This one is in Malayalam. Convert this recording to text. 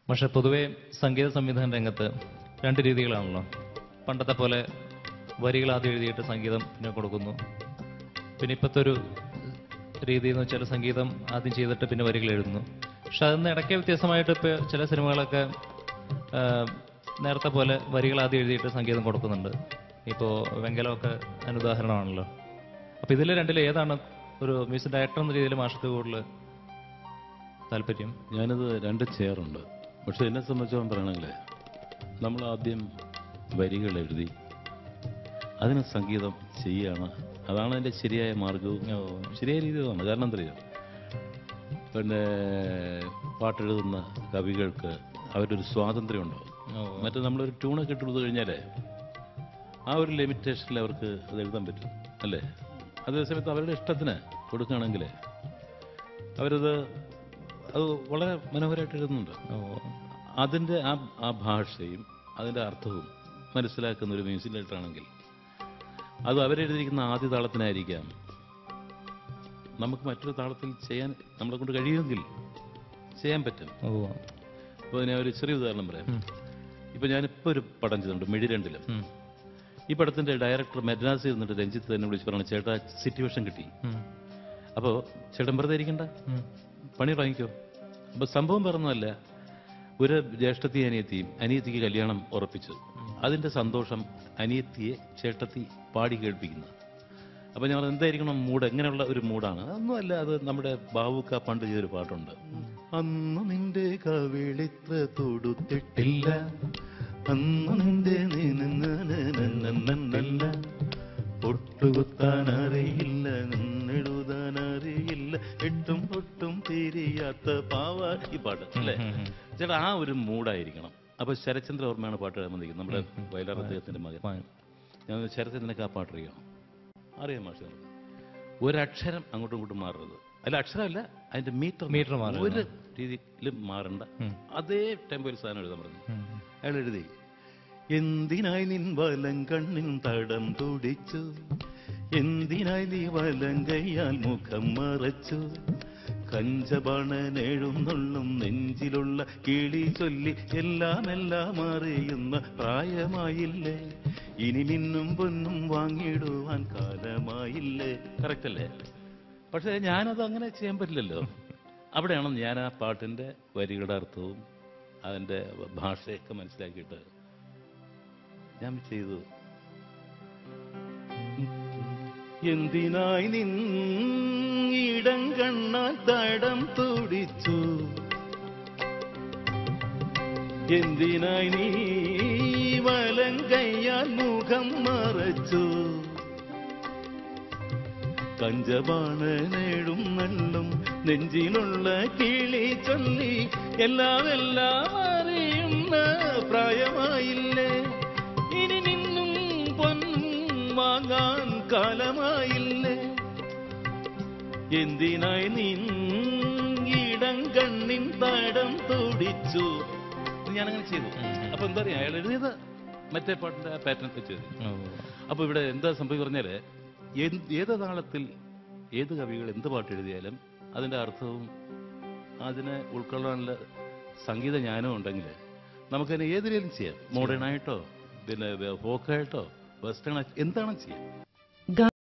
പക്ഷെ പൊതുവെ സംഗീത സംവിധാന രംഗത്ത് രണ്ട് രീതികളാണല്ലോ പണ്ടത്തെ പോലെ വരികൾ ആദ്യം എഴുതിയിട്ട് സംഗീതം പിന്നെ കൊടുക്കുന്നു പിന്നെ ഇപ്പോഴത്തെ ഒരു രീതി എന്ന് വെച്ചാൽ സംഗീതം ആദ്യം ചെയ്തിട്ട് പിന്നെ വരികൾ എഴുതുന്നു പക്ഷെ അതിന് ഇടയ്ക്ക് വ്യത്യസ്തമായിട്ട് ഇപ്പോൾ ചില സിനിമകളൊക്കെ ആ, നേരത്തെ പോലെ വരികൾ ആദ്യം എഴുതിയിട്ട് സംഗീതം കൊടുക്കുന്നുണ്ട് ഇപ്പോൾ വെങ്കലമൊക്കെ അതിന് ഉദാഹരണമാണല്ലോ അപ്പോൾ ഇതിൽ രണ്ടിൽ ഏതാണ് ഒരു മ്യൂസിക് ഡയറക്ടർ എന്ന രീതിയിൽ മാഷത്ത് കൂടുതൽ താല്പര്യം ഞാനത് രണ്ട് ചെയറുണ്ട് പക്ഷെ എന്നെ സംബന്ധിച്ചോളം പറയണമെങ്കിൽ നമ്മൾ ആദ്യം വരികൾ എഴുതി അതിന് സംഗീതം ചെയ്യുകയാണ് അതാണ് അതിൻ്റെ ശരിയായ മാർഗവും ശരിയായ രീതിയാണ് കാരണം എന്താ അറിയോ പിന്നെ പാട്ടെഴുതുന്ന കവികൾക്ക് അവരൊരു സ്വാതന്ത്ര്യം ഉണ്ടാവും മറ്റേ നമ്മളൊരു ട്യൂണൊക്കെ ഇട്ട് കൊടുത്തു കഴിഞ്ഞാൽ ആ ഒരു ലിമിറ്റേഷനിൽ അവർക്ക് അത് എഴുതാൻ പറ്റും അല്ലേ അതേസമയത്ത് അവരുടെ ഇഷ്ടത്തിന് കൊടുക്കുകയാണെങ്കിൽ അവരത് അത് വളരെ മനോഹരമായിട്ട് എഴുതുന്നുണ്ട് അതിൻ്റെ ആ ആ ഭാഷയും അതിൻ്റെ അർത്ഥവും മനസ്സിലാക്കുന്ന ഒരു മ്യൂസിക് ഡയറക്ടർ ആണെങ്കിൽ അത് അവരെഴുതിയിരിക്കുന്ന ആദ്യ താളത്തിനായിരിക്കാം നമുക്ക് മറ്റൊരു താളത്തിൽ ചെയ്യാൻ നമ്മളെ കൊണ്ട് കഴിയുമെങ്കിൽ ചെയ്യാൻ പറ്റും ഓ ഇപ്പോൾ ഞാൻ ഒരു ചെറിയ ഉദാഹരണം പറയാം ഇപ്പൊ ഞാനിപ്പോ ഒരു പടം ചെയ്തിട്ടുണ്ട് മിഴിരണ്ടിലും ഉം. ഈ പടത്തിന്റെ ഡയറക്ടർ മെഡ്രാസിൽ ഇരുന്നിട്ട് രഞ്ജിത്ത് തന്നെ വിളിച്ച് പറഞ്ഞു ചേട്ടാ സിറ്റുവേഷൻ കിട്ടി ഉം. അപ്പോൾ ചേട്ടൻ വെറുതെ ഇരിക്കണ്ട ഉം. പണി തുടങ്ങിക്കോ അപ്പൊ സംഭവം പറഞ്ഞതല്ല ഒരു ജ്യേഷ്ഠത്തി അനിയത്തിയും അനിയത്തിക്ക് കല്യാണം ഉറപ്പിച്ചു അതിന്റെ സന്തോഷം അനിയത്തിയെ ചേട്ടത്തി പാടി കേൾപ്പിക്കുന്നു അപ്പൊ ഞാൻ പറഞ്ഞു, എന്തായിരിക്കണം മൂഡ് എങ്ങനെയുള്ള ഒരു മൂഡാണ് അതൊന്നുമല്ല അത് നമ്മുടെ ബാബുക്ക പണ്ട് ചെയ്തൊരു പാട്ടുണ്ട് അന്ന് നിന്റെ കവിളിത്ര തൊടുത്തിട്ടില്ല അന്ന് നിന്റെ നിന്നല്ല പൊട്ടുകുത്താൻ അറിയില്ല നിന്നെഴുതാൻ അറിയില്ല എട്ടും പൊട്ടും തിരിയാത്ത പാവ ഈ പാട്ട് അല്ലേ ചേട്ടാ ആ ഒരു മൂഡായിരിക്കണം അപ്പൊ ശരചന്ദ്ര ഓർമ്മയാണ് പാട്ട് എഴുതാൻ വന്നിരിക്കുന്നത് നമ്മുടെ വയലാർ അദ്ദേഹത്തിന്റെ മകൻ ഫൈൻ. ഞാൻ ശരചന്ദ്രനൊക്കെ ആ പാട്ട് അറിയാം അറിയാം മാഷ് ഒരക്ഷരം അങ്ങോട്ടും ഇങ്ങോട്ടും മാറരുത് അല്ല അക്ഷരമല്ല അതിന്റെ മീറ്റർ മീറ്റർ മാറരുത്. ഒരു രീതിയിലും മാറണ്ട ഉം. അതേ ടെമ്പോയിൽ സാധനം എഴുതാൻ പറഞ്ഞു ഉം. അയാൾ എഴുതി എന്തിനായി നിൻ വലം കണ്ണിൻ തടം തുടിച്ചു എന്തിനായി നീ വലം കയ്യാൽ മുഖം മറച്ചു കഞ്ചബാണനെഴുന്നുള്ളും നെഞ്ചിലുള്ള കിളി ചൊല്ലി എല്ലാം എല്ലാം അറിയുന്ന പ്രായമായില്ലേ ഇനി മിന്നും പൊന്നും വാങ്ങിയിടുവാൻ കാലമായില്ലേ കറക്റ്റ് അല്ലേ പക്ഷേ ഞാനത് അങ്ങനെ ചെയ്യാൻ പറ്റില്ലല്ലോ അവിടെയാണ് ഞാൻ ആ പാട്ടിന്റെ വരികളുടെ അർത്ഥവും അതിന്റെ ഭാഷയൊക്കെ മനസ്സിലാക്കിയിട്ട് ഞാൻ ചെയ്തു എന്തിനായി നിൻ ഇടം കണ്ണാൽ തടം തുടിച്ചു എന്തിനായി നീ വലം കയ്യാൽ മുഖം മറച്ചു കഞ്ചബാണനേടും നല്ലും നെഞ്ചിലുള്ള കിളി ചൊല്ലി എല്ലാം എല്ലാം അറിയുന്ന പ്രായമായില്ലേ ഇനി നിന്നും പൊന്നും വാങ്ങാൻ കാലമായില്ലേ എന്തിനായി നിൻ ഇടം കണ്ണിൻ തടം തുടിച്ചു ഞാനങ്ങനെ ചെയ്തു അപ്പൊ എന്താ പറയാ അയാൾ എഴുതിയത് മറ്റേ പാട്ടിന്റെ ആ പാറ്റേൺ വെച്ച് എഴുതി ഓ. അപ്പൊ ഇവിടെ എന്താ സംഭവം പറഞ്ഞാല് എന്ത് ഏത് താളത്തിൽ ഏത് കവികൾ എന്ത് പാട്ട് എഴുതിയാലും അതിന്റെ അർത്ഥവും അതിനെ ഉൾക്കൊള്ളാനുള്ള സംഗീത ജ്ഞാനവും ഉണ്ടെങ്കിൽ നമുക്കതിനെ ഏത് രീതിയിലും ചെയ്യാം മോഡേൺ ആയിട്ടോ പിന്നെ ഫോക്കായിട്ടോ വെസ്റ്റേൺ ആയിട്ടോ എന്താണ് ചെയ്യാം